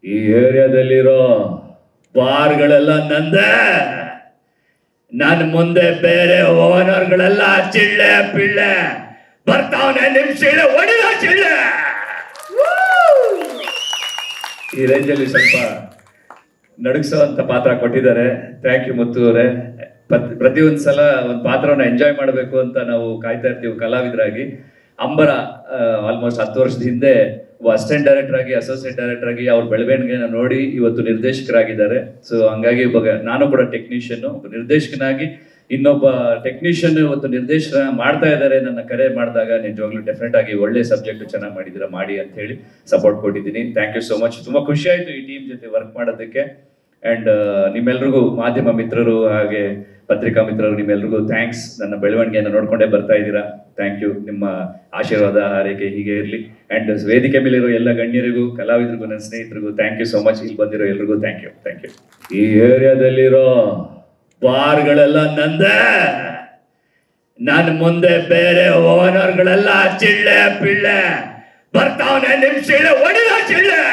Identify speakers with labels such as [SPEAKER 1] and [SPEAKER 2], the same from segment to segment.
[SPEAKER 1] ಈ ಏರಿಯಾದಲ್ಲಿರೋ ಬಾರ್ಗಳೆಲ್ಲ ನಂದೇ ನನ್ನ ಮುಂದೆ ಬೇರೆ ಓನರ್ಗಳೆಲ್ಲ ಚಿಳ್ಳೆ ಪಿಳ್ಳೆ ಬರ್ತಾವನೆ ನಿಮ್ ಚಿಳ್ಳೆ ಹೊಡಿದ ಚಿಳ್ಳೆ ಈ ರೇಂಜಲ್ಲಿ ಸ್ವಲ್ಪ ನಡುಗಿಸುವಂತ ಪಾತ್ರ ಕೊಟ್ಟಿದ್ದಾರೆ ಥ್ಯಾಂಕ್ ಯು ಮುತ್ತು ಅವರೇ ಪ್ರತಿ ಪ್ರತಿಯೊಂದು ಸಲ ಒಂದು ಪಾತ್ರವನ್ನ ಎಂಜಾಯ್ ಮಾಡಬೇಕು ಅಂತ ನಾವು ಕಾಯ್ತಾ ಇರ್ತೀವಿ ಕಲಾವಿದರಾಗಿ ಅಂಬರ ಆಲ್ಮೋಸ್ಟ್ ಹತ್ತು ವರ್ಷದ ಹಿಂದೆ ಅಸಿಸ್ಟೆಂಟ್ ಡೈರೆಕ್ಟರ್ ಆಗಿ ಅಸೋಸಿಯೇಟ್ ಡೈರೆಕ್ಟರ್ ಆಗಿ ಅವ್ರ ಬೆಳವಣಿಗೆನ ನೋಡಿ ಇವತ್ತು ನಿರ್ದೇಶಕರಾಗಿದ್ದಾರೆ ಸೊ ಹಂಗಾಗಿ ಇವಾಗ ನಾನು ಕೂಡ ಟೆಕ್ನಿಷಿಯನ್ ಒಬ್ಬ ನಿರ್ದೇಶಕನಾಗಿ ಇನ್ನೊಬ್ಬ ಟೆಕ್ನಿಷಿಯನ್ ಇವತ್ತು ನಿರ್ದೇಶನ ಮಾಡ್ತಾ ಇದ್ದಾರೆ ನನ್ನ ಕರೆ ಮಾಡಿದಾಗ ನಿಜವಾಗ್ಲೂ ಡೆಫಿನೆಟ್ ಆಗಿ ಒಳ್ಳೆ ಸಬ್ಜೆಕ್ಟ್ ಚೆನ್ನಾಗಿ ಮಾಡಿದ್ದೀರಾ ಮಾಡಿ ಅಂತ ಹೇಳಿ ಸಪೋರ್ಟ್ ಕೊಟ್ಟಿದ್ದೀನಿ ಥ್ಯಾಂಕ್ ಯು ಸೋ ಮಚ್ ತುಂಬಾ ಖುಷಿ ಆಯ್ತು ಈ ಟೀಮ್ ಜೊತೆ ವರ್ಕ್ ಮಾಡೋದಕ್ಕೆ ಅಂಡ್ ನಿಮ್ಮೆಲ್ರಿಗೂ ಮಾಧ್ಯಮ ಮಿತ್ರರು ಹಾಗೆ ಪತ್ರಿಕಾ ಮಿತ್ರರು ನಿಮ್ಮೆಲ್ರಿಗೂ ಥ್ಯಾಂಕ್ಸ್ ನನ್ನ ಬೆಳವಣಿಗೆಯನ್ನು ನೋಡ್ಕೊಂಡೇ ಬರ್ತಾ ಇದ್ದೀರಾ ಥ್ಯಾಂಕ್ ಯು ನಿಮ್ಮ ಆಶೀರ್ವಾದ ಹಾರೈಕೆ ಹೀಗೆ ಇರಲಿ ಅಂಡ್ ವೇದಿಕೆ ಮೇಲಿರೋ ಎಲ್ಲ ಗಣ್ಯರಿಗೂ ಕಲಾವಿದರಿಗೂ ನನ್ನ ಸ್ನೇಹಿತರಿಗೂ ಥ್ಯಾಂಕ್ ಯು ಸೋ ಮಚ್ ಇಲ್ಲಿ ಬಂದಿರೋ ಎಲ್ರಿಗೂ ಥ್ಯಾಂಕ್ ಯು ಥ್ಯಾಂಕ್ ಯು ಈ ಏರಿಯಾದಲ್ಲಿರೋ ಬಾರ್ಗಳೆಲ್ಲ ನಂದೇ ನನ್ನ ಮುಂದೆ ಬೇರೆ ಓನರ್ಗಳೆಲ್ಲ ಚಿಳ್ಳೆ ಪಿಳ್ಳೆ ಬರ್ತಾವನೆ ನಿಮ್ ಚಿಳ್ಳೆ ಹೊಡಿದ ಚಿಳ್ಳೆ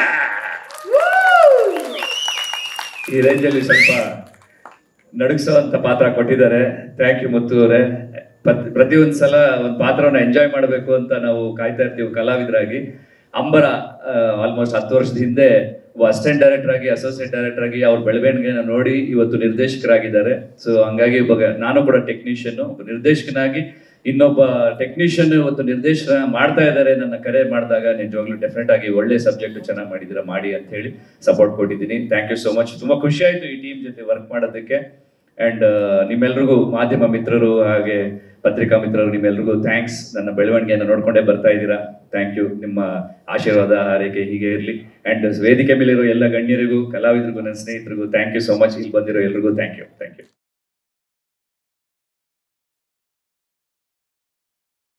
[SPEAKER 1] ಈ ರೇಂಜಲ್ಲಿ ಸ್ವಲ್ಪ ನಡುಗಿಸುವಂತ ಪಾತ್ರ ಕೊಟ್ಟಿದ್ದಾರೆ ಥ್ಯಾಂಕ್ ಯು ಮುತ್ತು ಅವರೇ ಪ್ರತಿ ಪ್ರತಿಯೊಂದು ಸಲ ಒಂದು ಪಾತ್ರವನ್ನ ಎಂಜಾಯ್ ಮಾಡಬೇಕು ಅಂತ ನಾವು ಕಾಯ್ತಾ ಇರ್ತೀವಿ ಕಲಾವಿದರಾಗಿ ಅಂಬರ ಆಲ್ಮೋಸ್ಟ್ ಹತ್ತು ವರ್ಷದ ಹಿಂದೆ ಅಸಿಸ್ಟೆಂಟ್ ಡೈರೆಕ್ಟರ್ ಆಗಿ ಅಸೋಸಿಯೇಟ್ ಡೈರೆಕ್ಟರ್ ಆಗಿ ಅವ್ರ ಬೆಳವಣಿಗೆನ ನೋಡಿ ಇವತ್ತು ನಿರ್ದೇಶಕರಾಗಿದ್ದಾರೆ ಸೊ ಹಂಗಾಗಿ ಇವಾಗ ನಾನು ಕೂಡ ಟೆಕ್ನಿಷಿಯನ್ ಒಬ್ಬ ನಿರ್ದೇಶಕನಾಗಿ ಇನ್ನೊಬ್ಬ ಟೆಕ್ನಿಷಿಯನ್ ಇವತ್ತು ನಿರ್ದೇಶನ ಮಾಡ್ತಾ ಇದ್ದಾರೆ ನನ್ನ ಕರೆ ಮಾಡಿದಾಗ ನಿಜವಾಗ್ಲೂ ಡೆಫಿನೆಟ್ ಆಗಿ ಒಳ್ಳೆ ಸಬ್ಜೆಕ್ಟ್ ಚೆನ್ನಾಗಿ ಮಾಡಿದ್ದೀರಾ ಮಾಡಿ ಅಂತ ಹೇಳಿ ಸಪೋರ್ಟ್ ಕೊಟ್ಟಿದ್ದೀನಿ ಥ್ಯಾಂಕ್ ಯು ಸೋ ಮಚ್ ತುಂಬಾ ಖುಷಿ ಆಯ್ತು ಈ ಟೀಮ್ ಜೊತೆ ವರ್ಕ್ ಮಾಡೋದಕ್ಕೆ ಅಂಡ್ ನಿಮ್ಮೆಲ್ರಿಗೂ ಮಾಧ್ಯಮ ಮಿತ್ರರು ಹಾಗೆ ಪತ್ರಿಕಾ ಮಿತ್ರರು ನಿಮ್ಮೆಲ್ರಿಗೂ ಥ್ಯಾಂಕ್ಸ್ ನನ್ನ ಬೆಳವಣಿಗೆಯನ್ನು ನೋಡ್ಕೊಂಡೇ ಬರ್ತಾ ಇದ್ದೀರಾ ಥ್ಯಾಂಕ್ ಯು ನಿಮ್ಮ ಆಶೀರ್ವಾದ ಹಾರೈಕೆ ಹೀಗೆ ಇರಲಿ ಅಂಡ್ ವೇದಿಕೆ ಮೇಲಿರೋ ಎಲ್ಲ ಗಣ್ಯರಿಗೂ ಕಲಾವಿದರಿಗೂ ನನ್ನ ಸ್ನೇಹಿತರಿಗೂ ಥ್ಯಾಂಕ್ ಯು ಸೋ ಮಚ್ ಇಲ್ಲಿ ಬಂದಿರೋ ಎಲ್ರಿಗೂ ಥ್ಯಾಂಕ್ ಯು ಥ್ಯಾಂಕ್ ಯು